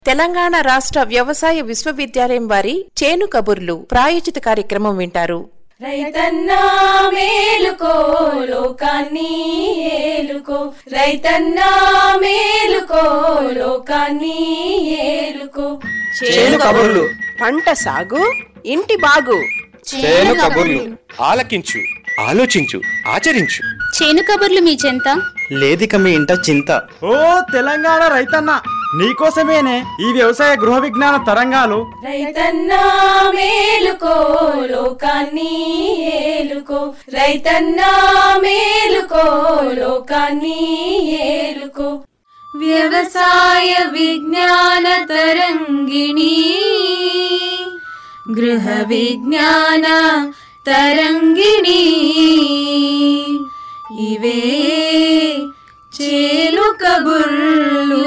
తెలంగాణ రాష్ట్ర వ్యవసాయ విశ్వవిద్యాలయం వారి చేను కబుర్లు ప్రాయోజిత కార్యక్రమం వింటారు రైతన్నా మేలుకో లోకాన్ని ఏలుకో రైతన్నా మేలుకో లోకాన్ని ఏలుకో చేను కబుర్లు పంట సాగు ఇంటి బాగు చేను కబుర్లు ఆలకించు ఆలోచించు ఆచరించు చేను కబుర్లు మీ చెంత లేదిక మీ ఇంట చింత ఓ తెలంగాణ రైతన్న నీకోసమేనే ఈ వ్యవసాయ గృహ విజ్ఞాన తరంగాలు రైతన్నా మేలుకో లోకాన్ని ఏలుకో రైతన్నా మేలుకో లోకాన్ని ఏలుకో వ్యవసాయ విజ్ఞాన తరంగిణి గృహ విజ్ఞాన తరంగిణి ఇవే చేలు కబుర్లు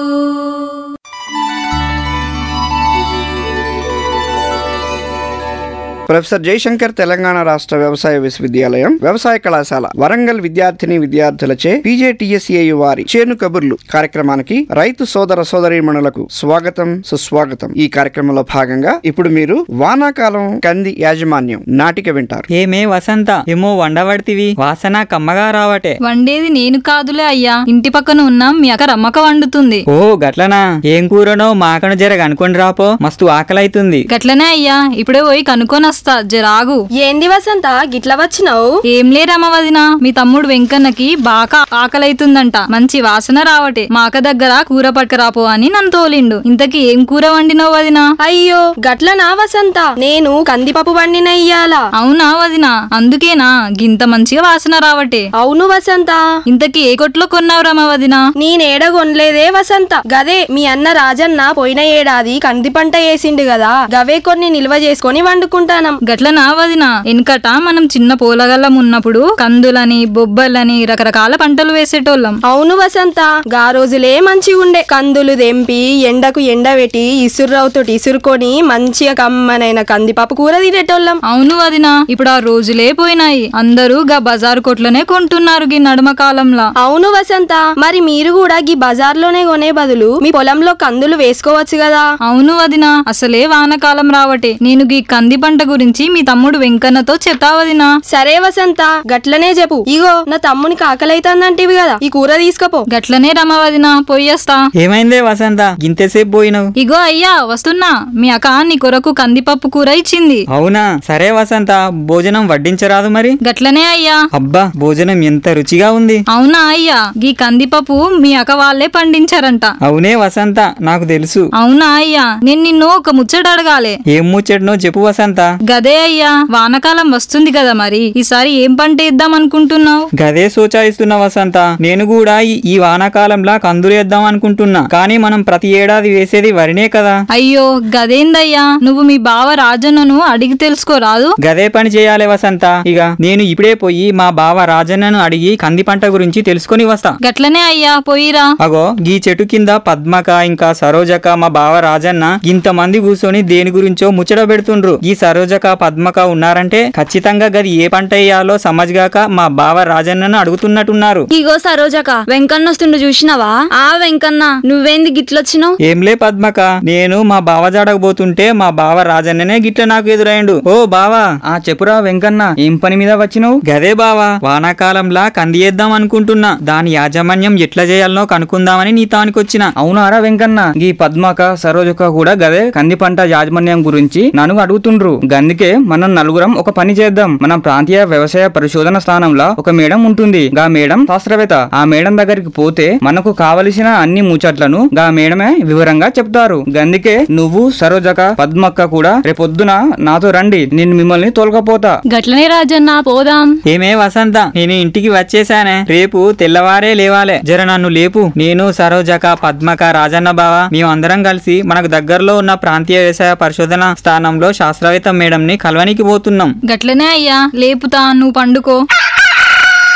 ప్రొఫెసర్ జయశంకర్ తెలంగాణ రాష్ట్ర వ్యవసాయ విశ్వవిద్యాలయం వ్యవసాయ కళాశాల వరంగల్ విద్యార్థిని విద్యార్థులచే పీజేటీఎస్ఏయు వారి చేను కబుర్లు కార్యక్రమానికి రైతు సోదర సోదరీమణులకు స్వాగతం సుస్వాగతం ఈ కార్యక్రమంలో భాగంగా ఇప్పుడు మీరు వానాకాలం కంది యాజమాన్యం నాటిక వింటారు ఏమే వసంత ఏమో వండబడితివి వాసన కమ్మగా రావటే వండేది నేను కాదులే అయ్యా ఇంటి పక్కన ఉన్న మీ అక్క రమ్మక వండుతుంది ఓ గట్లనా ఏం కూరనో మాకను జర కనుకొని రాపో మస్తు ఆకలైతుంది గట్లనే అయ్యా ఇప్పుడే పోయి కనుక్కొని వస్తా జరాగు ఏంది వసంత గిట్ల వచ్చినావు ఏం లేరమ్మ వదిన మీ తమ్ముడు వెంకన్నకి బాగా ఆకలైతుందంట మంచి వాసన రావటే మా అక్క దగ్గర కూర పట్టుకురాపో అని నన్ను తోలిండు ఇంతకీ ఏం కూర వండినావు వదినా అయ్యో గట్లనా వసంత నేను కందిపప్పు వండిన ఇయ్యాల అవునా వదినా అందుకేనా గింత మంచిగా వాసన రావటే అవును వసంత ఇంతకీ ఏ కొట్లో కొన్నావురమ్మ వదినా నేనేడ కొనలేదే వసంత గదే మీ అన్న రాజన్న పోయిన ఏడాది కంది పంట వేసిండు కదా గవే కొన్ని నిల్వ చేసుకొని వండుకుంటానం గట్లనా వదినా వెనకట మనం చిన్న పోలగల్లం ఉన్నప్పుడు కందులని బొబ్బలని రకరకాల పంటలు వేసేటోళ్ళం అవును వసంత గా రోజులే మంచిగుండే కందులు దెంపి ఎండకు ఎండబెట్టి ఇసుర్రవుతోటి ఇసురుకొని మంచిగా కమ్మనైన కందిపప్పు కూర తినేటోళ్ళం అవును వదినా ఇప్పుడు ఆ రోజులే పోయినాయి అందరూ గా బజారు కొట్లనే కొంటున్నారు గీ నడుమ కాలంలా అవును వసంత మరి మీరు కూడా గీ బజార్లోనే కొనే బదులు మీ పొలంలో కందులు వేసుకోవచ్చు కదా అవును వదినా అసలే వానకాలం రావటే నేను గీ కంది పంట గురించి మీ తమ్ముడు వెంకన్నతో చెప్తా వదినా సరే వసంత గట్లనే చెప్పు ఇగో నా తమ్మునికి ఆకలైతుందంటివి కదా ఈ కూర తీసుకపో గట్లనే రమ వదినా పోయేస్తా ఏమైందే వసంత గింతసేపు పోయినావు ఇగో అయ్యా వస్తున్నా మీ అక్క నీ కొరకు కందిపప్పు కూర ఇచ్చింది అవునా సరే వసంత భోజనం వడ్డించరాదు మరి గట్లనే అయ్యా అబ్బా భోజనం ఎంత రుచిగా ఉంది అవునా అయ్యా గీ కందిపప్పు మీ అక్క వాళ్ళే పండించారంట అవునే వసంత నాకు తెలుసు అవునా అయ్యా నేను నిన్ను ఒక ముచ్చట అడగాలే ఏం ముచ్చటనో చెప్పు వసంత గదే అయ్యా వానకాలం వస్తుంది కదా మరి ఈసారి ఏం పంట వేద్దాం అనుకుంటున్నావు గదే సోచాయిస్తున్నా వసంత నేను కూడా ఈ- ఈ వానాకాలంలా కందులేద్దాం అనుకుంటున్నా కానీ మనం ప్రతి ఏడాది వేసేది వరినే కదా అయ్యో గదేందయ్యా నువ్వు మీ బావ రాజన్నను అడిగి తెలుసుకోరాదు గదే పని చేయాలి వసంత ఇక నేను ఇప్పుడే పోయి మా బావ రాజన్నను అడిగి కంది పంట గురించి తెలుసుకొని వస్తా గట్లనే అయ్యా పోయిరా అగో గీ చెట్టు కింద పద్మక ఇంకా సరోజక మా బావ రాజన్న ఇంతమంది కూర్చొని దేని గురించో ముచ్చట పెడుతుండ్రు ఈ సరోజక పద్మక ఉన్నారంటే ఖచ్చితంగా గది ఏ పంట వేయాలో సమజ్గాక మా బావ రాజన్నను అడుగుతున్నట్టున్నారు ఇగో సరోజక వెంకన్న వస్తుండు చూసినావా ఆ వెంకన్న నువ్వేంది గిట్లొచ్చినావు ఏంలే పద్మక నేను మా బావ జాడకపోతుంటే మా బావ రాజన్ననే గిట్ల నాకు ఎదురైండు ఓ బావా ఆ చెప్పురా వెంకన్న ఏం పని మీద వచ్చినావు గదే బావా వానాకాలంలా కంది చేద్దాం అనుకుంటున్నా దాని యాజమాన్యం ఎట్లా చేయాలనో కనుక్కుందామని నీ తానికొచ్చిన అవునారా వెంకన్న ఈ పద్మక సరోజక కూడా గదే కంది పంట యాజమాన్యం గురించి నన్ను అడుగుతుండ్రు గందుకే మనం నలుగురం ఒక పని చేద్దాం మనం ప్రాంతీయ వ్యవసాయ పరిశోధన స్థానంలో ఒక మేడం ఉంటుంది గా మేడం శాస్త్రవేత్త ఆ మేడం దగ్గరికి పోతే మనకు కావలసిన అన్ని ముచ్చట్లను గా మేడమే వివరంగా చెప్తారు గందుకే నువ్వు సరోజక పద్మక్క కూడా రేపొద్దున నాతో రండి నేను మిమ్మల్ని తోలకపోతా గట్లనే రాజన్న పోదాం ఏమే వసంత నేను ఇంటికి వచ్చేసానే రేపు తెల్లవారే లేవాలే జర నన్ను లేపు నేను సరోజక పద్మక రాజన్న బావ మేమందరం కలిసి మనకు దగ్గరలో ఉన్న ప్రాంతీయ వ్యవసాయ పరిశోధన స్థానంలో శాస్త్రవేత్త మేడంని కలవనికి పోతున్నాం గట్లనే అయ్యా లేపుతా నువ్వు పండుకో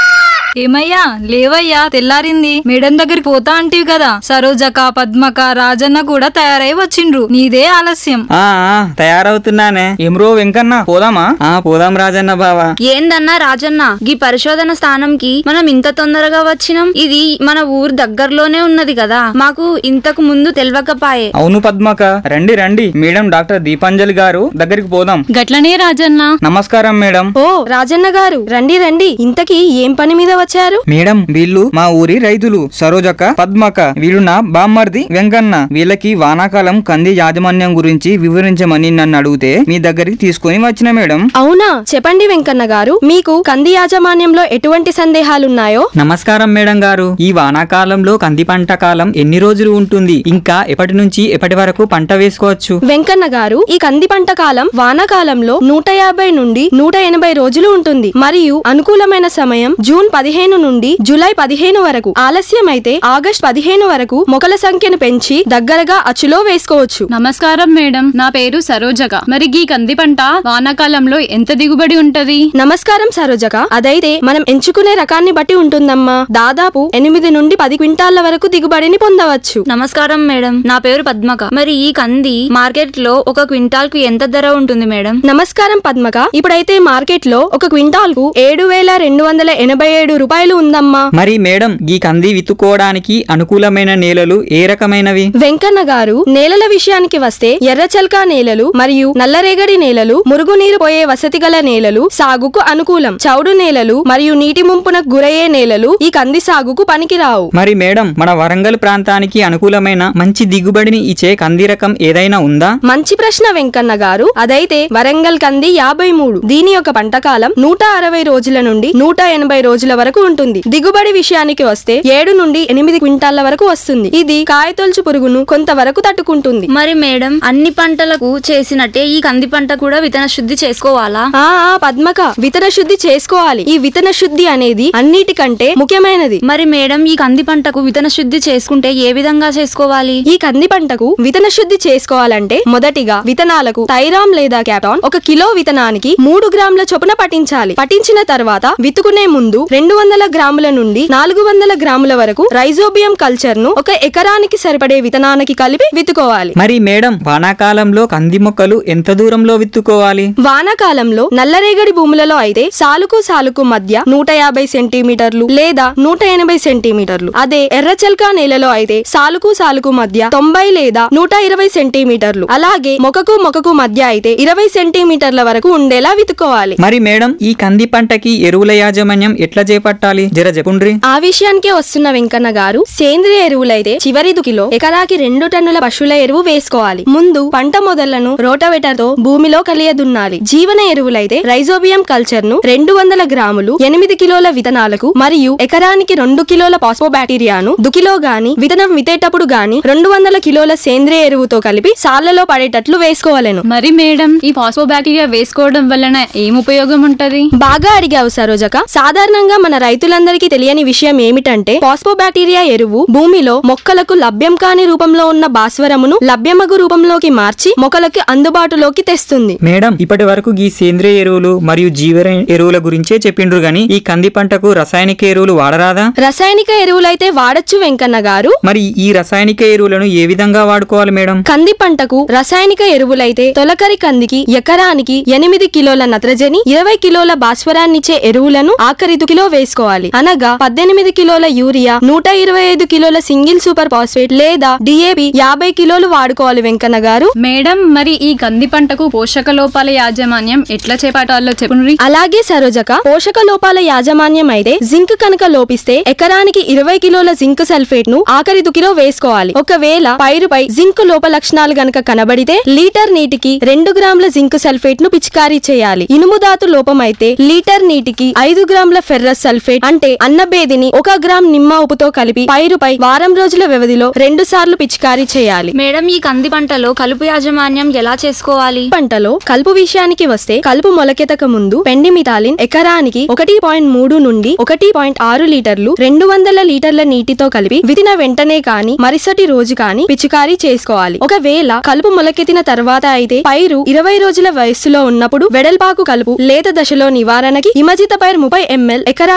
ఏమయ్యా లేవయ్యా తెల్లారింది మేడం దగ్గరికి పోతా అంటివి కదా సరోజక పద్మక రాజన్న కూడా తయారై వచ్చిండ్రు నీదే ఆలస్యం ఆ ఆ, తయారవుతున్నానే ఎమ్రో వెంకన్న పోదామా ఆ పోదాం రాజన్న బావా ఏందన్నా రాజన్న గీ పరిశోధన స్థానంకి మనం ఇంత తొందరగా వచ్చినాం ఇది మన ఊరు దగ్గరలోనే ఉన్నది కదా మాకు ఇంతకు ముందు తెలవకపాయే అవును పద్మక రండి రండి మేడం డాక్టర్ దీపాంజలి గారు దగ్గరికి పోదాం గట్లనే రాజన్న నమస్కారం మేడం ఓ రాజన్న గారు రండి రండి ఇంతకీ ఏం పని మీద వచ్చారు మేడం వీళ్ళు మా ఊరి రైతులు సరోజక పద్మక వీళ్ళు నా బామ్మర్ది వెంకన్న వీళ్ళకి వానాకాలం కంది యాజమాన్యం గురించి వివరించమని నన్ను అడిగితే మీ దగ్గరికి తీసుకొని వచ్చిన మేడం అవునా చెప్పండి వెంకన్న గారు మీకు కంది యాజమాన్యంలో ఎటువంటి సందేహాలున్నాయో నమస్కారం మేడం గారు ఈ వానాకాలంలో కంది పంట కాలం ఎన్ని రోజులు ఉంటుంది ఇంకా ఎప్పటి నుంచి ఎప్పటి వరకు పంట వేసుకోవచ్చు వెంకన్న గారు ఈ కంది పంట కాలం వానాకాలంలో నూట యాభై నుండి నూట ఎనభై రోజులు ఉంటుంది మరియు అనుకూలమైన సమయం జూన్ పదిహేను నుండి జూలై పదిహేను వరకు ఆలస్యమైతే ఆగస్ట్ పదిహేను వరకు మొక్కల సంఖ్యను పెంచి దగ్గరగా అచ్చులో వేసుకోవచ్చు నమస్కారం మేడం నా పేరు సరోజక మరి గీ కంది పంట వానాకాలంలో ఎంత దిగుబడి ఉంటది నమస్కారం సరోజక అదైతే మనం ఎంచుకునే రకాన్ని బట్టి ఉంటుందమ్మా దాదాపు ఎనిమిది నుండి పది క్వింటాళ్ల వరకు దిగుబడిని పొందవచ్చు నమస్కారం మేడం నా పేరు పద్మక మరి ఈ కంది మార్కెట్ లో ఒక క్వింటాల్ కు ఎంత ధర ఉంటుంది మేడం నమస్కారం పద్మక ఇప్పుడైతే మార్కెట్ లో ఒక క్వింటాల్ కు ఏడు వేల రెండు వందల ఎనభై ఏడు రూపాయలు ఉందమ్మా మరి మేడం ఈ కంది విత్తుకోవడానికి అనుకూలమైన నేలలు ఏ రకమైనవి వెంకన్న గారు నేలల విషయానికి వస్తే ఎర్రచల్కా నేలలు మరియు నల్లరేగడి నేలలు మురుగునీరు పోయే వసతి గల నేలలు సాగుకు అనుకూలం చౌడు నేలలు మరియు నీటి ముంపున గురయ్యే నేలలు ఈ కంది సాగుకు పనికిరావు మరి మేడం మన వరంగల్ ప్రాంతానికి అనుకూలమైన మంచి దిగుబడిని ఇచ్చే కంది రకం ఏదైనా ఉందా మంచి ప్రశ్న వెంకన్న గారు అదైతే వరంగల్ కంది యాభై మూడు దీని యొక్క పంటకాలం నూట అరవై రోజుల నుండి నూట ఎనభై రోజుల వరకు ఉంటుంది దిగుబడి విషయానికి వస్తే ఏడు నుండి ఎనిమిది క్వింటాళ్ల వరకు వస్తుంది ఇది కాయతొలుచు పురుగును కొంతవరకు తట్టుకుంటుంది మరి మేడం అన్ని పంటలకు చేసినట్టే ఈ కంది పంట కూడా విత్తన శుద్ధి చేసుకోవాలా ఆ ఆ పద్మక విత్తన శుద్ధి చేసుకోవాలి ఈ విత్తన శుద్ధి అనేది అన్నిటికంటే ముఖ్యమైనది మరి మేడం ఈ కంది పంటకు విత్తన శుద్ధి చేసుకుంటే ఏ విధంగా చేసుకోవాలి ఈ కంది పంటకు విత్తన శుద్ధి చేసుకోవాలంటే మొదటిగా విత్తనాలకు థైరామ్ లేదా క్యాటాన్ ఒక కిలో విత్తనానికి మూడు గ్రాముల చొప్పున పట్టించాలి పట్టించిన తర్వాత విత్తుకునే ముందు రెండు వందల గ్రాముల నుండి నాలుగు వందల గ్రాముల వరకు రైజోబియం కల్చర్ ను ఒక ఎకరానికి సరిపడే విత్తనానికి కలిపి విత్తుకోవాలి మరి మేడం వానాకాలంలో కంది మొక్కలు ఎంత దూరంలో విత్తుకోవాలి వానాకాలంలో నల్లరేగడి భూములలో అయితే సాలుకు సాలుకు మధ్య నూట యాభై సెంటీమీటర్లు లేదా నూట ఎనభై సెంటీమీటర్లు అదే ఎర్రచల్కా నేలలో అయితే సాలుకు సాలుకు మధ్య తొంభై లేదా నూట ఇరవై సెంటీమీటర్లు అలాగే మొక్కకు మొక్కకు మధ్య అయితే ఇరవై సెంటీమీటర్ల వరకు ఉండేలా విత్తుకోవాలి మరి మేడం ఈ కంది పంటకి ఎరువుల యాజమాన్యం ఎట్లా చేపట్టాలి జర చెప్పుండ్రి ఆ విషయానికే వస్తున్న వెంకన్న గారు సేంద్రియ ఎరువులైతే చివరి దుకిలో ఎకరాకి రెండు టన్నుల పశువుల ఎరువు వేసుకోవాలి ముందు పంట మొదళ్లను రోటవెటర్ తో భూమిలో కలియదున్నాలి జీవన ఎరువులైతే రైజోబియం కల్చర్ ను రెండు వందల గ్రాములు ఎనిమిది కిలోల విత్తనాలకు మరియు ఎకరానికి రెండు కిలోల పాస్పో బ్యాక్టీరియాను దుకిలో గాని విత్తనం విత్తేటప్పుడు గాని రెండు వందల కిలోల సేంద్రియ ఎరువుతో కలిపి సాళ్లలో పడేటట్లు వేసుకోవాలను మరి మేడం ఈ ఫాస్ఫో బ్యాక్టీరియా వేసుకోవడం వలన ఏం ఉపయోగం ఉంటది బాగా అడిగావు సరోజక సాధారణంగా మన రైతులందరికీ తెలియని విషయం ఏమిటంటే పాస్పోబాక్టీరియా ఎరువు భూమిలో మొక్కలకు లభ్యం కాని రూపంలో ఉన్న భాస్వరమును లభ్యమగు రూపంలోకి మార్చి మొక్కలకు అందుబాటులోకి తెస్తుంది మేడం ఇప్పటి వరకు ఈ సేంద్రియ ఎరువులు మరియు జీవ ఎరువుల గురించే చెప్పిండ్రు గాని ఈ కంది పంటకు రసాయనిక ఎరువులు వాడరాదా రసాయనిక ఎరువులైతే వాడచ్చు వెంకన్న గారు మరి ఈ రసాయనిక ఎరువులను ఏ విధంగా వాడుకోవాలి మేడం కంది పంటకు రసాయనిక ఎరువులైతే తొలకరి కందికి ఎకరానికి ఎనిమిది కిలోల నత్రజని ఇరవై కిలోల భాస్వరాన్నిచ్చే ఎరువులను ఆఖరి దుకిలో వేసుకోవాలి అనగా పద్దెనిమిది కిలోల యూరియా నూట ఇరవై ఐదు కిలోల సింగిల్ సూపర్ ఫాస్ఫేట్ లేదా డిఏపి యాభై కిలోలు వాడుకోవాలి వెంకన్న గారు మేడం మరి ఈ కంది పంటకు పోషక లోపాల యాజమాన్యం ఎట్లా చేపట్టాలో చెప్పుండ్రి అలాగే సరోజక పోషక లోపాల యాజమాన్యం అయితే జింక్ కనుక లోపిస్తే ఎకరానికి ఇరవై కిలోల జింక్ సల్ఫేట్ ను ఆఖరి దుకిలో వేసుకోవాలి ఒకవేళ పైరుపై జింక్ లోప లక్షణాలు గనక కనబడితే లీటర్ నీటికి రెండు గ్రాముల జింక్ సల్ఫేట్ ను పిచికారీ చేయాలి ఇనుము ధాతు లోపం అయితే లీటర్ నీటికి ఐదు గ్రాముల ఫెర్రస్ సల్ఫేట్ అంటే అన్నబేదిని ఒక గ్రామ్ నిమ్మ ఉప్పుతో కలిపి పైరుపై వారం రోజుల వ్యవధిలో రెండు సార్లు పిచికారీ చేయాలి మేడం ఈ కంది పంటలో కలుపు యాజమాన్యం ఎలా చేసుకోవాలి పంటలో కలుపు విషయానికి వస్తే కలుపు మొలకెతక ముందు పెండిమితాలిన్ ఎకరానికి ఒకటి పాయింట్ మూడు నుండి ఒకటి పాయింట్ ఆరు లీటర్లు రెండు వందల లీటర్ల నీటితో కలిపి వితిన వెంటనే కాని మరుసటి రోజు కాని పిచికారీ చేసుకోవాలి ఒకవేళ కలుపు మొలకెత్తిన తర్వాత అయితే పైరు ఇరవై రోజుల వయస్సులో ఉన్నప్పుడు వెడల్పాకు కలుపు లేత దశలో నివారణకి ఇమజిత పైర్ ముప్పై ఎంఎల్ ఎకరానికి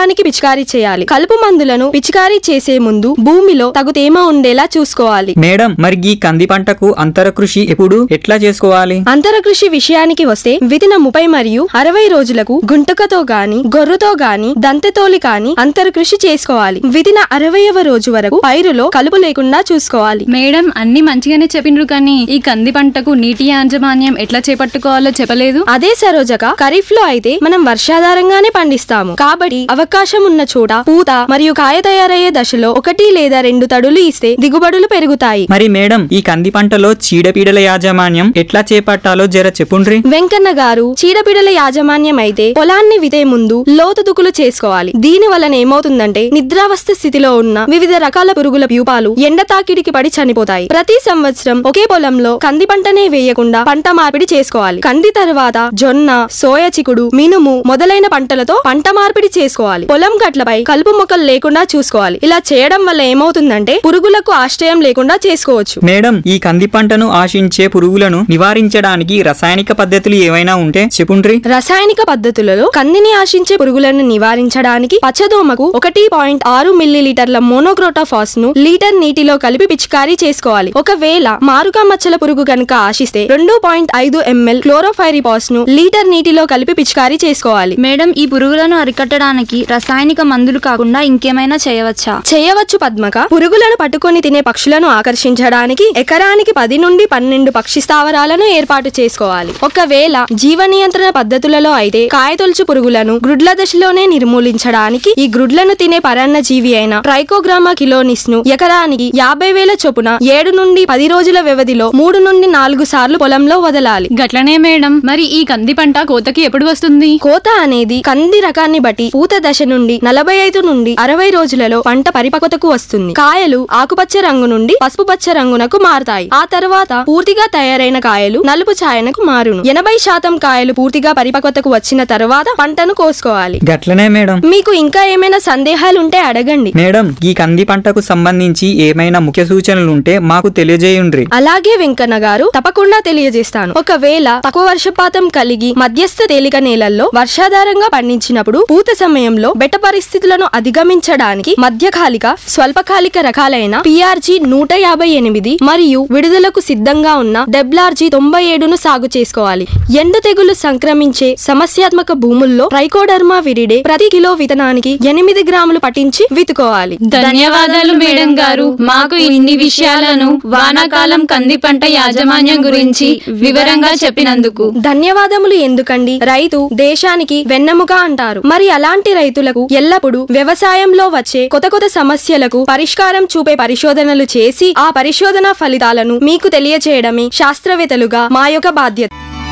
ఎకరానికి పిచికారీ చేయాలి కలుపు మందులను పిచికారీ చేసే ముందు భూమిలో తగు తేమ ఉండేలా చూసుకోవాలి మేడం మరి ఈ కంది పంటకు అంతర కృషి ఎప్పుడు ఎట్లా చేసుకోవాలి అంతర కృషి విషయానికి వస్తే వితిన ముప్పై మరియు అరవై రోజులకు గుంటకతో గాని గొర్రుతో గాని దంతెతోలి కాని అంతర కృషి చేసుకోవాలి వితిన అరవైవ రోజు వరకు పైరులో కలుపు లేకుండా చూసుకోవాలి మేడం అన్ని మంచిగానే చెప్పిండ్రు కానీ ఈ కంది పంటకు నీటి యాజమాన్యం ఎట్లా చేపట్టుకోవాలో చెప్పలేదు అదే సరోజక ఖరీఫ్ లో అయితే మనం వర్షాధారంగానే పండిస్తాము కాబట్టి అవకాశం ఉన్న చోట పూత మరియు కాయ తయారయ్యే దశలో ఒకటి లేదా రెండు తడులు ఇస్తే దిగుబడులు పెరుగుతాయి మరి మేడం ఈ కంది పంటలో చీడపీడల యాజమాన్యం ఎట్లా చేపట్టాలో జర చెప్పుండ్రి వెంకన్న గారు చీడపీడల యాజమాన్యం అయితే పొలాన్ని విదే ముందు లోతు దుక్కులు చేసుకోవాలి దీని వలన ఏమవుతుందంటే నిద్రావస్థ స్థితిలో ఉన్న వివిధ రకాల పురుగుల ప్యూపాలు ఎండ తాకిడికి పడి చనిపోతాయి ప్రతి సంవత్సరం ఒకే పొలంలో కంది పంటనే వేయకుండా పంట మార్పిడి చేసుకోవాలి కంది తర్వాత జొన్న సోయ చిక్కుడు మినుము మొదలైన పంటలతో పంట మార్పిడి చేసుకోవాలి పొలం గట్లపై కలుపు మొక్కలు లేకుండా చూసుకోవాలి ఇలా చేయడం వల్ల ఏమవుతుందంటే పురుగులకు ఆశ్రయం లేకుండా చేసుకోవచ్చు మేడం ఈ కంది పంటను ఆశించే పురుగులను నివారించడానికి రసాయనిక పద్ధతులు ఏవైనా ఉంటే చెప్పుండ్రి రసాయనిక పద్ధతులలో కందిని ఆశించే పురుగులను నివారించడానికి పచ్చదోమకు ఒకటి పాయింట్ ఆరు మిల్లీలీటర్ల మోనోక్రోటాఫాస్ ను లీటర్ నీటిలో కలిపి పిచికారీ చేసుకోవాలి ఒకవేళ మారుగా మచ్చల పురుగు గనుక ఆశిస్తే రెండు పాయింట్ ఐదు ఎంఎల్ క్లోరోఫైరిపాస్ ను లీటర్ నీటిలో కలిపి పిచికారీ చేసుకోవాలి మేడం ఈ పురుగులను అరికట్టడానికి రసాయనిక మందులు కాకుండా ఇంకేమైనా చేయవచ్చా చేయవచ్చు పద్మక పురుగులను పట్టుకొని తినే పక్షులను ఆకర్షించడానికి ఎకరానికి పది నుండి పన్నెండు పక్షి స్థావరాలను ఏర్పాటు చేసుకోవాలి ఒకవేళ జీవ నియంత్రణ పద్ధతులలో అయితే కాయతొలుచు పురుగులను గ్రుడ్ల దశలోనే నిర్మూలించడానికి ఈ గ్రుడ్లను తినే పరన్న జీవి అయిన ట్రైకోగ్రామా కిలోనిస్ ను ఎకరానికి యాభై వేల చొప్పున ఏడు నుండి పది రోజుల వ్యవధిలో మూడు నుండి నాలుగు సార్లు పొలంలో వదలాలి గట్లనే మేడం మరి ఈ కంది పంట కోతకి ఎప్పుడు వస్తుంది కోత అనేది కంది రకాన్ని బట్టి పూత దశ నుండి నలభై ఐదు నుండి అరవై రోజులలో పంట పరిపక్వతకు వస్తుంది కాయలు ఆకుపచ్చ రంగు నుండి పసుపు పచ్చ రంగునకు మారుతాయి ఆ తర్వాత పూర్తిగా తయారైన కాయలు నలుపు ఛాయనకు మారును ఎనభై శాతం కాయలు పూర్తిగా పరిపక్వతకు వచ్చిన తర్వాత పంటను కోసుకోవాలి గట్లనే మేడం మీకు ఇంకా ఏమైనా సందేహాలు ఉంటే అడగండి మేడం ఈ కంది పంటకు సంబంధించి ఏమైనా ముఖ్య సూచనలు ఉంటే మాకు తెలియజేయుండ్రి అలాగే వెంకన్న గారు తప్పకుండా తెలియజేస్తాను ఒకవేళ తక్కువ వర్షపాతం కలిగి మధ్యస్థ తేలిక నేలల్లో వర్షాధారంగా పండించినప్పుడు పూత సమయంలో బెట్ట పరిస్థితులను అధిగమించడానికి మధ్యకాలిక స్వల్పకాలిక రకాలైన పిఆర్జీ నూట యాభై ఎనిమిది మరియు విడుదలకు సిద్ధంగా ఉన్న డెబ్లార్జీ తొంభై ఏడును సాగు చేసుకోవాలి ఎండు తెగులు సంక్రమించే సమస్యాత్మక భూముల్లో ట్రైకోడర్మా విరిడే ప్రతి కిలో విత్తనానికి ఎనిమిది గ్రాములు పట్టించి విత్తుకోవాలి ధన్యవాదాలు మేడం గారు మాకు ఇన్ని విషయాలను వానాకాలం కంది పంట యాజమాన్యం గురించి వివరంగా చెప్పినందుకు ధన్యవాదములు ఎందుకండి రైతు దేశానికి వెన్నెముక అంటారు మరి అలాంటి రైతులకు ఎల్లప్పుడూ వ్యవసాయంలో వచ్చే కొత్త కొత్త సమస్యలకు పరిష్కారం చూపే పరిశోధనలు చేసి ఆ పరిశోధన ఫలితాలను మీకు తెలియచేయడమే శాస్త్రవేత్తలుగా మా యొక్క బాధ్యత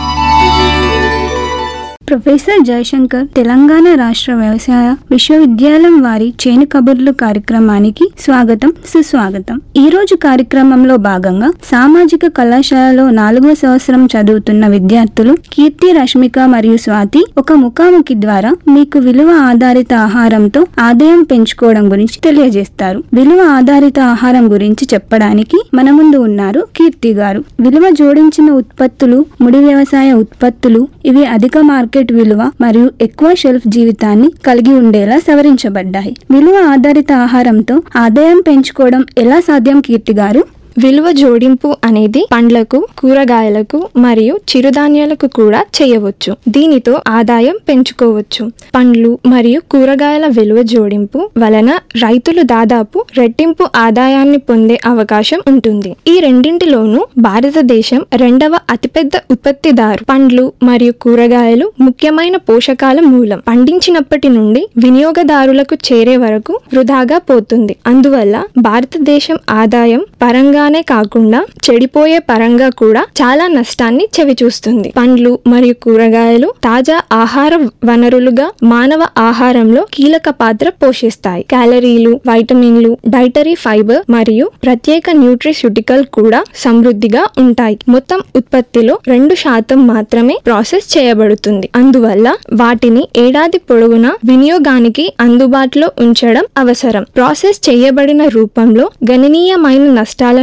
ప్రొఫెసర్ జయశంకర్ తెలంగాణ రాష్ట్ర వ్యవసాయ విశ్వవిద్యాలయం వారి చేను కబుర్లు కార్యక్రమానికి స్వాగతం సుస్వాగతం ఈ రోజు కార్యక్రమంలో భాగంగా సామాజిక కళాశాలలో నాలుగో సంవత్సరం చదువుతున్న విద్యార్థులు కీర్తి రష్మిక మరియు స్వాతి ఒక ముఖాముఖి ద్వారా మీకు విలువ ఆధారిత ఆహారంతో ఆదాయం పెంచుకోవడం గురించి తెలియజేస్తారు విలువ ఆధారిత ఆహారం గురించి చెప్పడానికి మన ముందు ఉన్నారు కీర్తి గారు విలువ జోడించిన ఉత్పత్తులు ముడి వ్యవసాయ ఉత్పత్తులు ఇవి అధిక మార్కెట్ విలువ మరియు ఎక్కువ షెల్ఫ్ జీవితాన్ని కలిగి ఉండేలా సవరించబడ్డాయి విలువ ఆధారిత ఆహారంతో ఆదాయం పెంచుకోవడం ఎలా సాధ్యం కీర్తి గారు విలువ జోడింపు అనేది పండ్లకు కూరగాయలకు మరియు చిరుధాన్యాలకు కూడా చేయవచ్చు దీనితో ఆదాయం పెంచుకోవచ్చు పండ్లు మరియు కూరగాయల విలువ జోడింపు వలన రైతులు దాదాపు రెట్టింపు ఆదాయాన్ని పొందే అవకాశం ఉంటుంది ఈ రెండింటిలోనూ భారతదేశం రెండవ అతిపెద్ద ఉత్పత్తిదారు పండ్లు మరియు కూరగాయలు ముఖ్యమైన పోషకాల మూలం పండించినప్పటి నుండి వినియోగదారులకు చేరే వరకు వృధాగా పోతుంది అందువల్ల భారతదేశం ఆదాయం పరంగా పరంగానే కాకుండా చెడిపోయే పరంగా కూడా చాలా నష్టాన్ని చవిచూస్తుంది పండ్లు మరియు కూరగాయలు తాజా ఆహార వనరులుగా మానవ ఆహారంలో కీలక పాత్ర పోషిస్తాయి క్యాలరీలు వైటమిన్లు డైటరీ ఫైబర్ మరియు ప్రత్యేక న్యూట్రిస్యూటికల్ కూడా సమృద్ధిగా ఉంటాయి మొత్తం ఉత్పత్తిలో రెండు శాతం మాత్రమే ప్రాసెస్ చేయబడుతుంది అందువల్ల వాటిని ఏడాది పొడవునా వినియోగానికి అందుబాటులో ఉంచడం అవసరం ప్రాసెస్ చేయబడిన రూపంలో గణనీయమైన నష్టాలను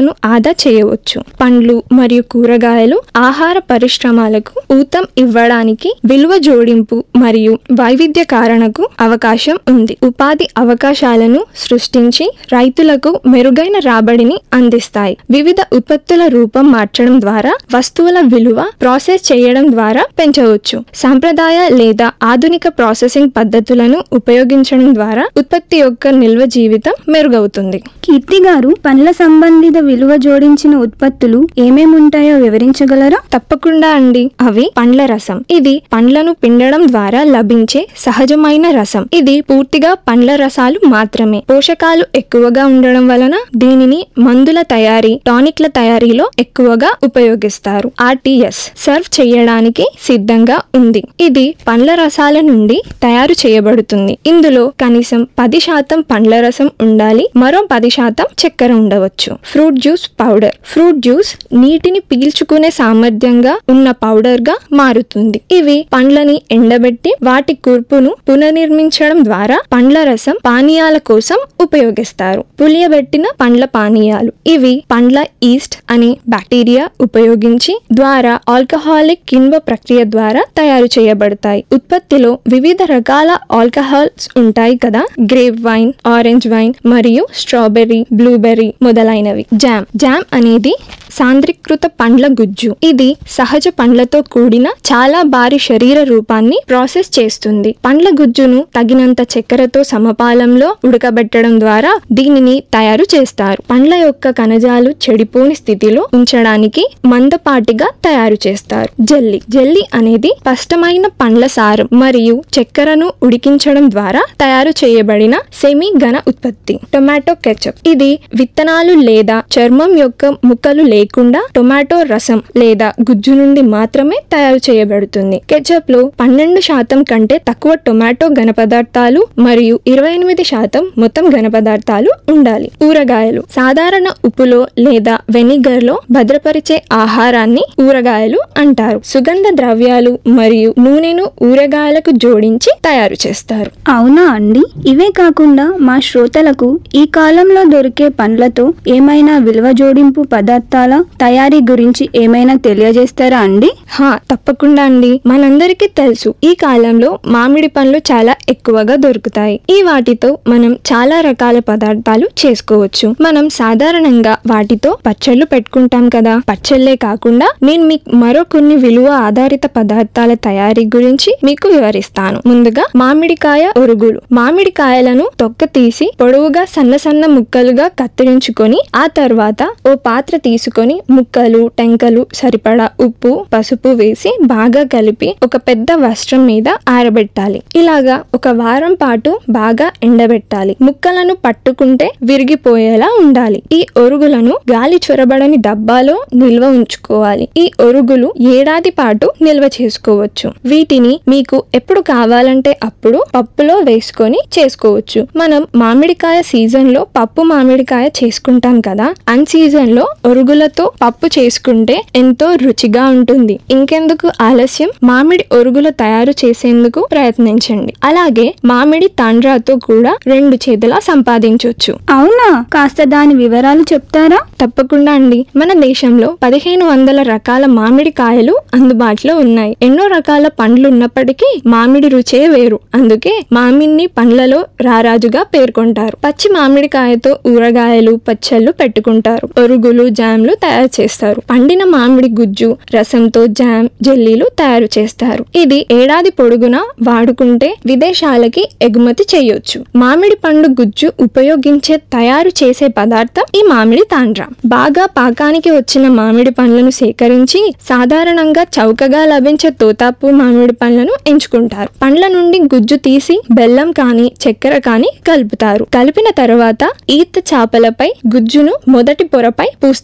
వనరులను ఆదా చేయవచ్చు పండ్లు మరియు కూరగాయలు ఆహార పరిశ్రమలకు ఊతం ఇవ్వడానికి విలువ జోడింపు మరియు వైవిధ్యకారణకు అవకాశం ఉంది ఉపాధి అవకాశాలను సృష్టించి రైతులకు మెరుగైన రాబడిని అందిస్తాయి వివిధ ఉత్పత్తుల రూపం మార్చడం ద్వారా వస్తువుల విలువ ప్రాసెస్ చేయడం ద్వారా పెంచవచ్చు సాంప్రదాయ లేదా ఆధునిక ప్రాసెసింగ్ పద్ధతులను ఉపయోగించడం ద్వారా ఉత్పత్తి యొక్క నిల్వ జీవితం మెరుగవుతుంది కీర్తి గారు పండ్ల సంబంధిత విలువ జోడించిన ఉత్పత్తులు ఏమేమి ఉంటాయో వివరించగలరా తప్పకుండా అండి అవి పండ్ల రసం ఇది పండ్లను పిండడం ద్వారా లభించే సహజమైన రసం ఇది పూర్తిగా పండ్ల రసాలు మాత్రమే పోషకాలు ఎక్కువగా ఉండడం వలన దీనిని మందుల తయారీ టానిక్ల తయారీలో ఎక్కువగా ఉపయోగిస్తారు ఆర్టీఎస్ సర్వ్ చేయడానికి సిద్ధంగా ఉంది ఇది పండ్ల రసాల నుండి తయారు చేయబడుతుంది ఇందులో కనీసం పది శాతం పండ్ల రసం ఉండాలి మరో పది శాతం చక్కెర ఉండవచ్చు fruit juice powder fruit juice నీటిని పీల్చుకునే సామర్థ్యంగా ఉన్న పౌడర్ గా మారుతుంది ఇవి పండ్లని ఎండబెట్టి వాటి కూర్పును పునర్నిర్మించడం ద్వారా పండ్ల రసం పానీయాల కోసం ఉపయోగిస్తారు పులియబెట్టిన పండ్ల పానీయాలు ఇవి పండ్ల ఈస్ట్ అనే బ్యాక్టీరియా ఉపయోగించి ద్వారా ఆల్కహాలిక్ కిణ్వ ప్రక్రియ ద్వారా తయారు చేయబడతాయి ఉత్పత్తిలో వివిధ రకాల ఆల్కహాల్స్ ఉంటాయి కదా గ్రేప్ వైన్ ఆరెంజ్ వైన్ మరియు స్ట్రాబెర్రీ బ్లూబెర్రీ మొదలైనవి జామ్ జామ్ అనేది సాంద్రీకృత పండ్ల గుజ్జు ఇది సహజ పండ్లతో కూడిన చాలా భారీ శరీర రూపాన్ని ప్రాసెస్ చేస్తుంది పండ్ల గుజ్జును తగినంత చక్కెరతో సమపాలంలో ఉడకబెట్టడం ద్వారా దీనిని తయారు చేస్తారు పండ్ల యొక్క కణజాలు చెడిపోని స్థితిలో ఉంచడానికి మందపాటిగా తయారు చేస్తారు జెల్లీ జెల్లీ అనేది స్పష్టమైన పండ్ల సారం మరియు చక్కెరను ఉడికించడం ద్వారా తయారు చేయబడిన సెమీ ఘన ఉత్పత్తి టొమాటో కెచప్ ఇది విత్తనాలు లేదా చర్మం యొక్క ముక్కలు లేకుండా టొమాటో రసం లేదా గుజ్జు నుండి మాత్రమే తయారు చేయబడుతుంది కెచప్ లో పన్నెండు శాతం కంటే తక్కువ టొమాటో ఘన పదార్థాలు మరియు ఇరవై ఎనిమిది శాతం మొత్తం ఘన పదార్థాలు ఉండాలి ఊరగాయలు సాధారణ ఉప్పులో లేదా వెనిగర్ లో భద్రపరిచే ఆహారాన్ని ఊరగాయలు అంటారు సుగంధ ద్రవ్యాలు మరియు నూనెను ఊరగాయలకు జోడించి తయారు చేస్తారు అవునా అండి ఇవే కాకుండా మా శ్రోతలకు ఈ కాలంలో దొరికే పండ్లతో ఏమైనా విలువ జోడింపు పదార్థాల తయారీ గురించి ఏమైనా తెలియజేస్తారా అండి హా తప్పకుండా అండి మనందరికీ తెలుసు ఈ కాలంలో మామిడి పండ్లు చాలా ఎక్కువగా దొరుకుతాయి ఈ వాటితో మనం చాలా రకాల పదార్థాలు చేసుకోవచ్చు మనం సాధారణంగా వాటితో పచ్చళ్ళు పెట్టుకుంటాం కదా పచ్చళ్ళే కాకుండా నేను మీకు మరో కొన్ని విలువ ఆధారిత పదార్థాల తయారీ గురించి మీకు వివరిస్తాను ముందుగా మామిడికాయ ఒరుగులు మామిడికాయలను తొక్క తీసి పొడవుగా సన్న సన్న ముక్కలుగా కత్తిరించుకొని ఆ తర్వాత ఓ పాత్ర తీసుకొని ముక్కలు టెంకలు సరిపడా ఉప్పు పసుపు వేసి బాగా కలిపి ఒక పెద్ద వస్త్రం మీద ఆరబెట్టాలి ఇలాగా ఒక వారం పాటు బాగా ఎండబెట్టాలి ముక్కలను పట్టుకుంటే విరిగిపోయేలా ఉండాలి ఈ ఒరుగులను గాలి చొరబడని డబ్బాలో నిల్వ ఉంచుకోవాలి ఈ ఒరుగులు ఏడాది పాటు నిల్వ చేసుకోవచ్చు వీటిని మీకు ఎప్పుడు కావాలంటే అప్పుడు పప్పులో వేసుకొని చేసుకోవచ్చు మనం మామిడికాయ సీజన్ లో పప్పు మామిడికాయ చేసుకుంటాం కదా అన్ సీజన్ లో ఒరుగులతో పప్పు చేసుకుంటే ఎంతో రుచిగా ఉంటుంది ఇంకెందుకు ఆలస్యం మామిడి ఒరుగుల తయారు చేసేందుకు ప్రయత్నించండి అలాగే మామిడి తాండ్రాతో కూడా రెండు చేతులా సంపాదించవచ్చు అవునా కాస్త దాని వివరాలు చెప్తారా తప్పకుండా అండి మన దేశంలో పదిహేను వందల రకాల మామిడి కాయలు అందుబాటులో ఉన్నాయి ఎన్నో రకాల పండ్లు ఉన్నప్పటికీ మామిడి రుచే వేరు అందుకే మామిడిని పండ్లలో రారాజుగా పేర్కొంటారు పచ్చి మామిడికాయతో ఊరగాయలు పచ్చళ్ళు పెట్టుకుంటారు ఒరుగులు జామ్లు తయారు చేస్తారు పండిన మామిడి గుజ్జు రసంతో జామ్ జెల్లీలు తయారు చేస్తారు ఇది ఏడాది పొడుగునా వాడుకుంటే విదేశాలకి ఎగుమతి చేయొచ్చు మామిడి పండు గుజ్జు ఉపయోగించే తయారు చేసే పదార్థం ఈ మామిడి తాండ్ర బాగా పాకానికి వచ్చిన మామిడి పండ్లను సేకరించి సాధారణంగా చౌకగా లభించే తోతాపు మామిడి పండ్లను ఎంచుకుంటారు పండ్ల నుండి గుజ్జు తీసి బెల్లం కానీ చక్కెర కానీ కలుపుతారు కలిపిన తర్వాత ఈత చాపలపై గుజ్జును మొదటి పొరపై పూస్తారు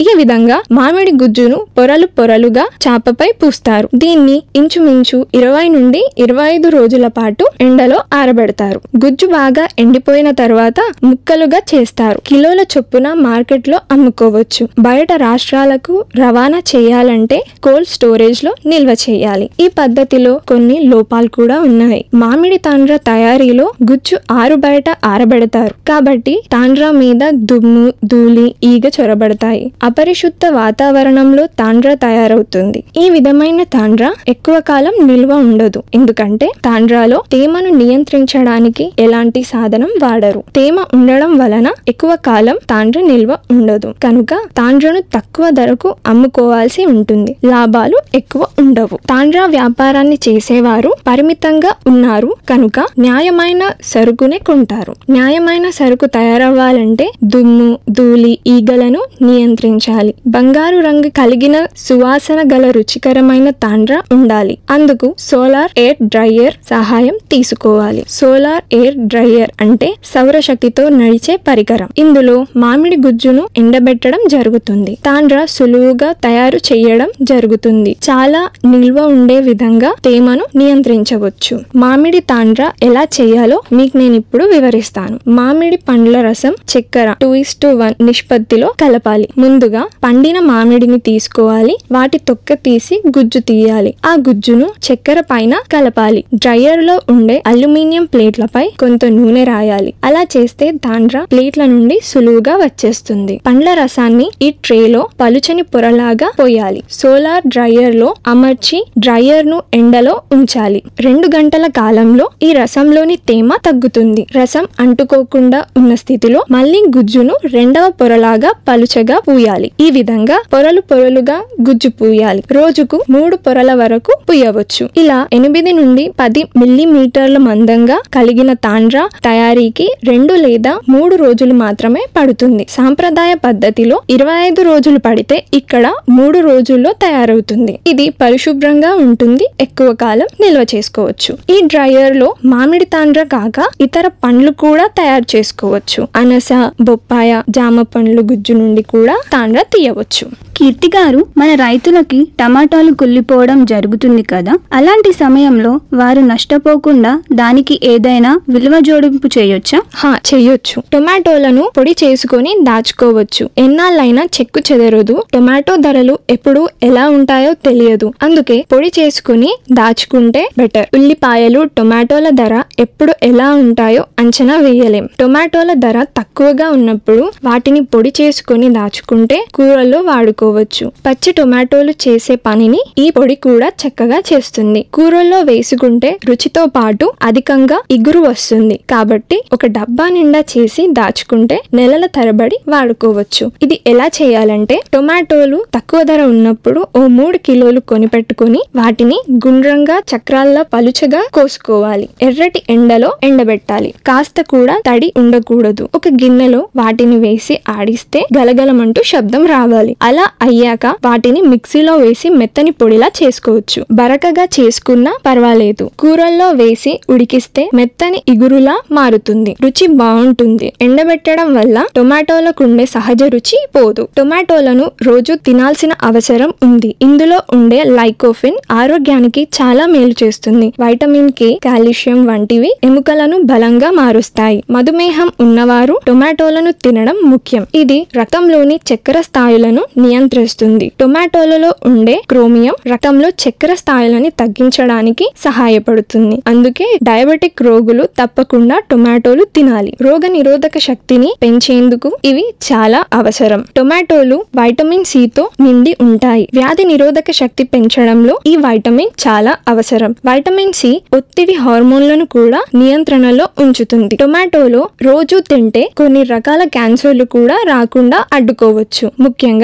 ఈ విధంగా మామిడి గుజ్జును పొరలు పొరలుగా చాపపై పూస్తారు దీన్ని ఇంచుమించు ఇరవై నుండి ఇరవై ఐదు రోజుల పాటు ఎండలో ఆరబెడతారు గుజ్జు బాగా ఎండిపోయిన తర్వాత ముక్కలుగా చేస్తారు కిలోల చొప్పున మార్కెట్లో అమ్ముకోవచ్చు బయట రాష్ట్రాలకు రవాణా చేయాలంటే కోల్డ్ స్టోరేజ్ లో నిల్వ చేయాలి ఈ పద్ధతిలో కొన్ని లోపాలు కూడా ఉన్నాయి మామిడి తాండ్ర తయారీలో గుజ్జు ఆరు బయట ఆరబెడతారు కాబట్టి తాండ్ర మీద దుమ్ము ధూళి ఈగ చొరబడతాయి అపరిశుద్ధ వాతావరణంలో తాండ్ర తయారవుతుంది ఈ విధమైన తాండ్ర ఎక్కువ కాలం నిల్వ ఉండదు ఎందుకంటే తాండ్రాలో తేమను నియంత్రించడానికి ఎలాంటి సాధనం వాడరు తేమ ఉండడం వలన ఎక్కువ కాలం తాండ్ర నిల్వ ఉండదు కనుక తాండ్రను తక్కువ ధరకు అమ్ముకోవాల్సి ఉంటుంది లాభాలు ఎక్కువ ఉండవు తాండ్రా వ్యాపారాన్ని చేసేవారు పరిమితంగా ఉన్నారు కనుక న్యాయమైన సరుకునే కొంటారు న్యాయమైన సరుకు తయారవ్వాలంటే దుమ్ము ధూళి ఈగలను నియంత్రించాలి బంగారు రంగు కలిగిన సువాసన గల రుచికరమైన తాండ్ర ఉండాలి అందుకు సోలార్ ఎయిర్ డ్రైయర్ సహాయం తీసుకోవాలి సోలార్ ఎయిర్ డ్రైయర్ అంటే సౌరశక్తితో నడిచే పరికరం ఇందులో మామిడి గుజ్జును ఎండబెట్టడం జరుగుతుంది తాండ్ర సులువుగా తయారు చేయడం జరుగుతుంది చాలా నిల్వ ఉండే విధంగా తేమను నియంత్రించవచ్చు మామిడి తాండ్ర ఎలా చేయాలో మీకు నేను ఇప్పుడు వివరిస్తాను మామిడి పండ్ల రసం చక్కెర టూ ఇస్ టు వన్ నిష్పత్తిలో కలపాలి ముందుగా పండిన మామిడిని తీసుకోవాలి వాటి తొక్క తీసి గుజ్జు తీయాలి ఆ గుజ్జును చక్కెర పైన కలపాలి డ్రైయర్ లో ఉండే అల్యూమినియం ప్లేట్లపై కొంత నూనె రాయాలి అలా చేస్తే తాండ్ర ప్లేట్ల నుండి సులువుగా వచ్చేస్తుంది పండ్ల రసాన్ని ఈ ట్రేలో పలుచని పొరలాగా పోయాలి సోలార్ డ్రైయర్ లో అమర్చి డ్రైయర్ ను ఎండలో ఉంచాలి రెండు గంటల కాలంలో ఈ రసంలోని తేమ తగ్గుతుంది రసం అంటుకోకుండా ఉన్న స్థితిలో మళ్ళీ గుజ్జును రెండవ పొరలాగా పలుచగా పూయాలి ఈ విధంగా పొరలు పొరలుగా గుజ్జు పూయాలి రోజుకు మూడు పొరల వరకు పూయవచ్చు ఇలా ఎనిమిది నుండి పది మిల్లీమీటర్ల మందంగా కలిగిన తాండ్ర తయారీకి రెండు లేదా మూడు రోజులు మాత్రమే పడుతుంది సాంప్రదాయ పద్ధతిలో ఇరవై ఐదు రోజులు పడితే ఇక్కడ మూడు రోజుల్లో తయారవుతుంది ఇది పరిశుభ్రంగా ఉంటుంది ఎక్కువ కాలం నిల్వ చేసుకోవచ్చు ఈ డ్రైయర్ లో మామిడి తాండ్ర కాక ఇతర పండ్లు కూడా తయారు చేసుకోవచ్చు అనస బొప్పాయ జామ పండ్లు గుజ్జు నుండి కూడా తాండ్ర తీయవచ్చు కీర్తి గారు మన రైతులకి టమాటాలు కుళ్ళిపోవడం జరుగుతుంది కదా అలాంటి సమయంలో వారు నష్టపోకుండా దానికి ఏదైనా విలువ జోడింపు చేయొచ్చా హా చెయ్యొచ్చు టొమాటోలను పొడి చేసుకొని దాచుకోవచ్చు ఎన్నాళ్ళైనా చెక్కు చెదరదు టొమాటో ధరలు ఎప్పుడు ఎలా ఉంటాయో తెలియదు అందుకే పొడి చేసుకుని దాచుకుంటే బెటర్ ఉల్లిపాయలు టొమాటోల ధర ఎప్పుడు ఎలా ఉంటాయో అంచనా వేయలేం టొమాటోల ధర తక్కువగా ఉన్నప్పుడు వాటిని పొడి చేసుకొని దాచుకుంటే కూరల్లో వాడుకోవచ్చు పచ్చి టొమాటోలు చేసే పనిని ఈ పొడి కూడా చక్కగా చేస్తుంది కూరల్లో వేసుకుంటే రుచితో పాటు అధికంగా ఇగురు వస్తుంది కాబట్టి ఒక డబ్బా నిండా చేసి దాచుకుంటే నెలల తరబడి వాడుకోవచ్చు ఇది ఎలా చేయాలంటే టొమాటోలు తక్కువ ధర ఉన్నప్పుడు ఓ మూడు కిలోలు కొనిపెట్టుకొని వాటిని గుండ్రంగా చక్రాల్లా పలుచగా కోసుకోవాలి ఎర్రటి ఎండలో ఎండబెట్టాలి కాస్త కూడా తడి ఉండకూడదు ఒక గిన్నెలో వాటిని వేసి ఆడిస్తే గలగలమంటూ శబ్దం రావాలి అలా అయ్యాక వాటిని మిక్సీలో వేసి మెత్తని పొడిలా చేసుకోవచ్చు బరకగా చేసుకున్నా పర్వాలేదు కూరల్లో వేసి ఉడికిస్తే మెత్తని ఇగురులా మారుతుంది రుచి బాగుంటుంది ఎండబెట్టడం వల్ల టొమాటోలకుండే సహజ రుచి పోదు టొమాటోలను రోజు తినాల్సిన అవసరం ఉంది ఇందులో ఉండే లైకోఫిన్ ఆరోగ్యానికి చాలా మేలు చేస్తుంది వైటమిన్ కే కాల్షియం వంటివి ఎముకలను బలంగా మారుస్తాయి మధుమేహం ఉన్నవారు టొమాటోలను తినడం ముఖ్యం ఇది రక్తంలోని చక్కెర స్థాయిలను నియంత్రిస్తుంది టొమాటోలలో ఉండే క్రోమియం రక్తంలో చక్కెర స్థాయిలని తగ్గించడానికి సహాయపడుతుంది అందుకే డయాబెటిక్ రోగులు తప్పకుండా టొమాటోలు తినాలి రోగ నిరోధక శక్తిని పెంచేందుకు ఇవి చాలా అవసరం టొమాటోలు వైటమిన్ సి తో నిండి ఉంటాయి వ్యాధి నిరోధక శక్తి పెంచడంలో ఈ వైటమిన్ చాలా అవసరం వైటమిన్ సి ఒత్తిడి హార్మోన్లను కూడా నియంత్రణలో ఉంచుతుంది టొమాటోలో రోజు తింటే కొన్ని రకాల క్యాన్సర్లు కూడా రాకుండా అడ్డుకోవచ్చు ముఖ్యంగా టొమాటో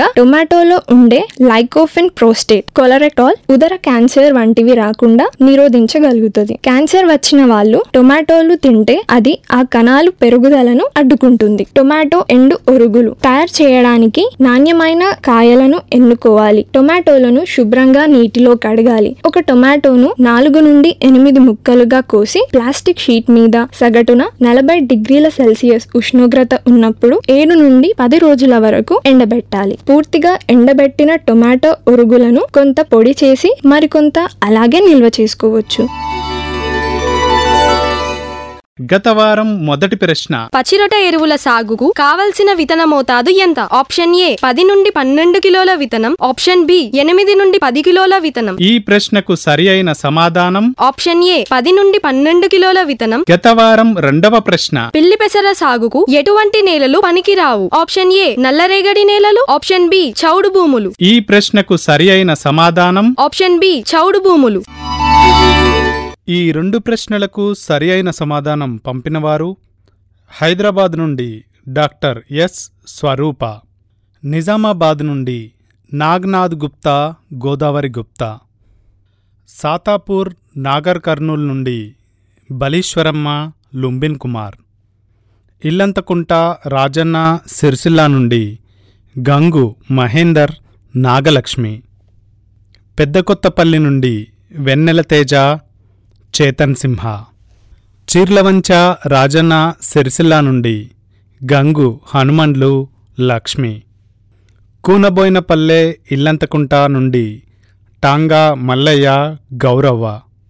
టొమాటోలో ఉండే లైకోఫిన్ ప్రోస్టేట్ కొలరెటాల్ ఉదర క్యాన్సర్ వంటివి రాకుండా నిరోధించగలుగుతుంది క్యాన్సర్ వచ్చిన వాళ్ళు టొమాటోలు తింటే అది ఆ కణాలు పెరుగుదలను అడ్డుకుంటుంది టొమాటో ఎండు ఒరుగులు తయారు చేయడానికి నాణ్యమైన కాయలను ఎన్నుకోవాలి టొమాటోలను శుభ్రంగా నీటిలో కడగాలి ఒక టొమాటోను నాలుగు నుండి ఎనిమిది ముక్కలుగా కోసి ప్లాస్టిక్ షీట్ మీద సగటున నలభై డిగ్రీల సెల్సియస్ ఉష్ణోగ్రత ఉన్నప్పుడు ఏడు నుండి పది రోజుల వరకు ఎండబెట్టాలి పూర్తిగా ఎండబెట్టిన టొమాటో ఒరుగులను కొంత పొడి చేసి మరికొంత అలాగే నిల్వ చేసుకోవచ్చు గత వారం మొదటి ప్రశ్న పచ్చిరొట్ట ఎరువుల సాగుకు కావలసిన విత్తన మోతాదు ఎంత ఆప్షన్ ఏ పది నుండి పన్నెండు కిలోల విత్తనం ఆప్షన్ బి ఎనిమిది నుండి పది కిలోల విత్తనం ఈ ప్రశ్నకు సరి అయిన సమాధానం ఆప్షన్ ఏ పది నుండి పన్నెండు కిలోల విత్తనం గత వారం రెండవ ప్రశ్న పిల్లి పెసర సాగుకు ఎటువంటి నేలలు పనికిరావు ఆప్షన్ ఏ నల్లరేగడి నేలలు ఆప్షన్ బి చౌడు భూములు ఈ ప్రశ్నకు సరి అయిన సమాధానం ఆప్షన్ బి చౌడు భూములు ఈ రెండు ప్రశ్నలకు సరి అయిన సమాధానం పంపినవారు హైదరాబాద్ నుండి డాక్టర్ ఎస్ స్వరూప నిజామాబాద్ నుండి నాగ్నాథ్ గుప్తా గోదావరి గుప్తా సాతాపూర్ నాగర్ కర్నూల్ నుండి బలీశ్వరమ్మ లుంబిన్ కుమార్ ఇల్లంతకుంట రాజన్న సిరిసిల్ల నుండి గంగు మహేందర్ నాగలక్ష్మి పెద్దకొత్తపల్లి నుండి వెన్నెల తేజ చేతన్ సింహ చీర్లవంచ రాజన్న సిరిసిల్ల నుండి గంగు హనుమండ్లు లక్ష్మి కూనబోయినపల్లె ఇల్లంతకుంట నుండి టాంగా మల్లయ్య గౌరవ్వ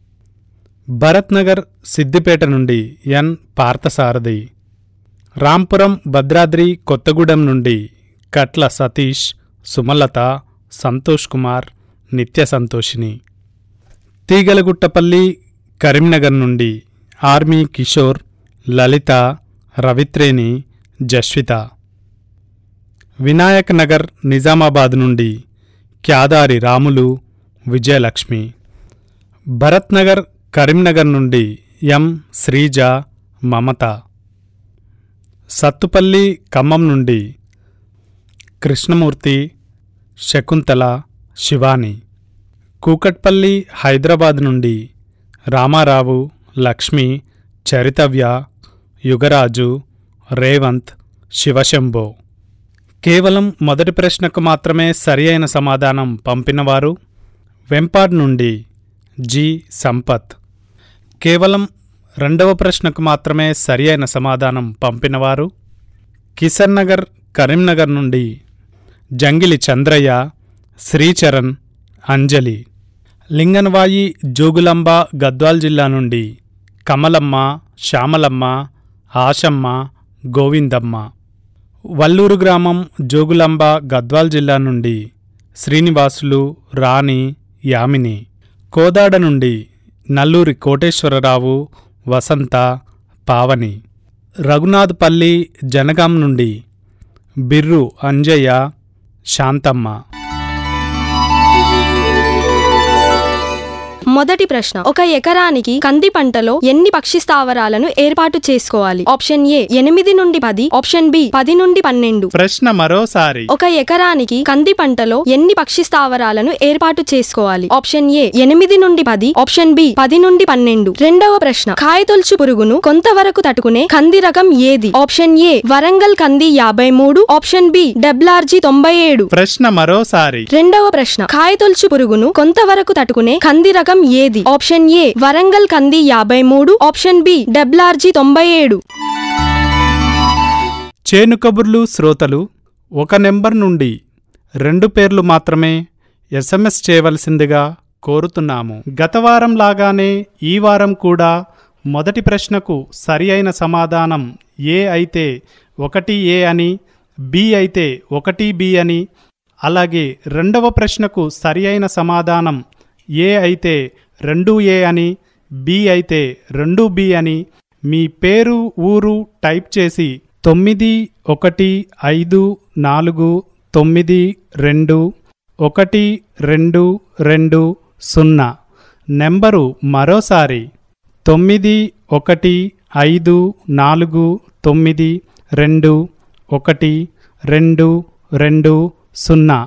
భరత్ నగర్ సిద్దిపేట నుండి ఎన్ పార్థసారథి రాంపురం భద్రాద్రి కొత్తగూడెం నుండి కట్ల సతీష్ సుమలత సంతోష్ కుమార్ నిత్య సంతోషిని తీగలగుట్టపల్లి కరీంనగర్ నుండి ఆర్మీ కిషోర్ లలిత రవిత్రేణి జస్విత వినాయక్ నగర్ నిజామాబాద్ నుండి క్యాదారి రాములు విజయలక్ష్మి భరత్ నగర్ కరీంనగర్ నుండి ఎం శ్రీజ మమత సత్తుపల్లి ఖమ్మం నుండి కృష్ణమూర్తి శకుంతల శివాని కూకట్పల్లి హైదరాబాద్ నుండి రామారావు లక్ష్మి చరితవ్య యుగరాజు రేవంత్ శివశంభో కేవలం మొదటి ప్రశ్నకు మాత్రమే సరి అయిన సమాధానం పంపినవారు వెంపాడ్ నుండి జి సంపత్ కేవలం రెండవ ప్రశ్నకు మాత్రమే సరి అయిన సమాధానం పంపినవారు కిషన్ నగర్ కరీంనగర్ నుండి జంగిలి చంద్రయ్య శ్రీచరణ్ అంజలి లింగన్వాయి జోగులాంబ గద్వాల్ జిల్లా నుండి కమలమ్మ శ్యామలమ్మ ఆశమ్మ గోవిందమ్మ వల్లూరు గ్రామం జోగులాంబ గద్వాల్ జిల్లా నుండి శ్రీనివాసులు రాణి యామిని కోదాడ నుండి నల్లూరి కోటేశ్వరరావు వసంత పావని రఘునాథ్పల్లి జనగాం నుండి బిర్రు అంజయ్య శాంతమ్మ మొదటి ప్రశ్న ఒక ఎకరానికి కంది పంటలో ఎన్ని పక్షి స్థావరాలను ఏర్పాటు చేసుకోవాలి ఆప్షన్ ఏ ఎనిమిది నుండి పది ఆప్షన్ బి పది నుండి పన్నెండు ప్రశ్న మరోసారి ఒక ఎకరానికి కంది పంటలో ఎన్ని పక్షి స్థావరాలను ఏర్పాటు చేసుకోవాలి ఆప్షన్ ఏ ఎనిమిది నుండి పది ఆప్షన్ బి పది నుండి పన్నెండు రెండవ ప్రశ్న కాయతొలుచు పురుగును కొంతవరకు తట్టుకునే కంది రకం ఏది ఆప్షన్ ఏ వరంగల్ కంది యాభై మూడు ఆప్షన్ బి డబ్లార్జీ తొంభై ఏడు ప్రశ్న మరోసారి రెండవ ప్రశ్న కాయతొలుచు పురుగును కొంతవరకు తట్టుకునే కంది రకం ఏది ఆప్షన్ ఏ వరంగల్ కంది యాభై మూడు ఆప్షన్ బి డబ్లార్జీ తొంభై ఏడు చేను కబుర్లు శ్రోతలు ఒక నెంబర్ నుండి రెండు పేర్లు మాత్రమే ఎస్ఎంఎస్ చేయవలసిందిగా కోరుతున్నాము గత వారం లాగానే ఈ వారం కూడా మొదటి ప్రశ్నకు సరి అయిన సమాధానం ఏ అయితే ఒకటి ఏ అని బి అయితే ఒకటి బి అని అలాగే రెండవ ప్రశ్నకు సరి అయిన సమాధానం ఏ అయితే రెండు ఏ అని బి అయితే రెండు బి అని మీ పేరు ఊరు టైప్ చేసి తొమ్మిది ఒకటి ఐదు నాలుగు తొమ్మిది రెండు ఒకటి రెండు రెండు సున్నా నెంబరు మరోసారి తొమ్మిది ఒకటి ఐదు నాలుగు తొమ్మిది రెండు ఒకటి రెండు రెండు సున్నా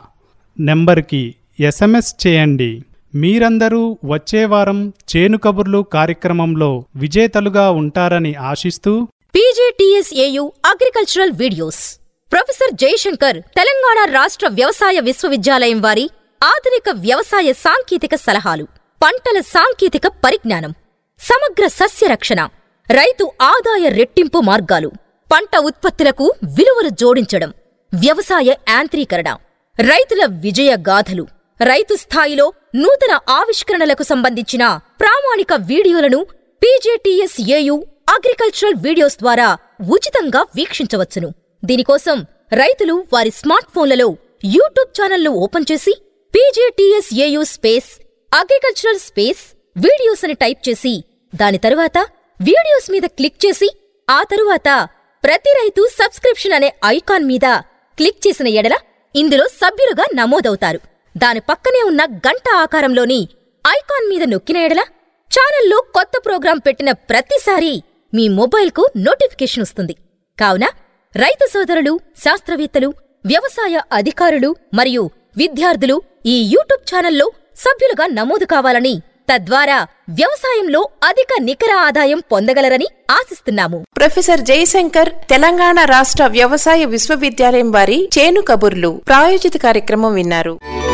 నెంబర్కి ఎస్ఎంఎస్ చేయండి మీరందరూ వచ్చే వారం చేను కబుర్లు కార్యక్రమంలో విజేతలుగా ఉంటారని ఆశిస్తూ PGTSAU agricultural videos professor Jayashankar Telangana రాష్ట్ర వ్యవసాయ విశ్వవిద్యాలయం వారి ఆధునిక వ్యవసాయ సాంకేతిక సలహాలు పంటల సాంకేతిక పరిజ్ఞానం సమగ్ర సస్య రక్షణ రైతు ఆదాయ రెట్టింపు మార్గాలు పంట ఉత్పత్తులకు విలువలు జోడించడం వ్యవసాయ యాంత్రీకరణ రైతుల విజయ గాథలు రైతు స్థాయిలో నూతన ఆవిష్కరణలకు సంబంధించిన ప్రామాణిక వీడియోలను పీజేటీఎస్ఏయు అగ్రికల్చరల్ వీడియోస్ ద్వారా ఉచితంగా వీక్షించవచ్చును దీనికోసం రైతులు వారి స్మార్ట్ ఫోన్లలో యూట్యూబ్ ఛానల్ను ఓపెన్ చేసి PJTSAU space agricultural space videos అని టైప్ చేసి దాని తరువాత వీడియోస్ మీద క్లిక్ చేసి ఆ తరువాత ప్రతి రైతు సబ్స్క్రిప్షన్ అనే ఐకాన్ మీద క్లిక్ చేసిన ఎడల ఇందులో సభ్యులుగా నమోదవుతారు దాని పక్కనే ఉన్న గంట ఆకారంలోని ఐకాన్ మీద నొక్కిన ఎడల ఛానల్లో కొత్త ప్రోగ్రాం పెట్టిన ప్రతిసారీ మీ మొబైల్కు నోటిఫికేషన్ వస్తుంది కావున రైతు సోదరులు శాస్త్రవేత్తలు వ్యవసాయ అధికారులు మరియు విద్యార్థులు ఈ యూట్యూబ్ ఛానల్లో సభ్యులుగా నమోదు కావాలని తద్వారా వ్యవసాయంలో అధిక నికర ఆదాయం పొందగలరని ఆశిస్తున్నాము ప్రొఫెసర్ జయశంకర్ తెలంగాణ రాష్ట్ర వ్యవసాయ విశ్వవిద్యాలయం వారి చేను కబుర్లు ప్రాయోజిత కార్యక్రమం విన్నారు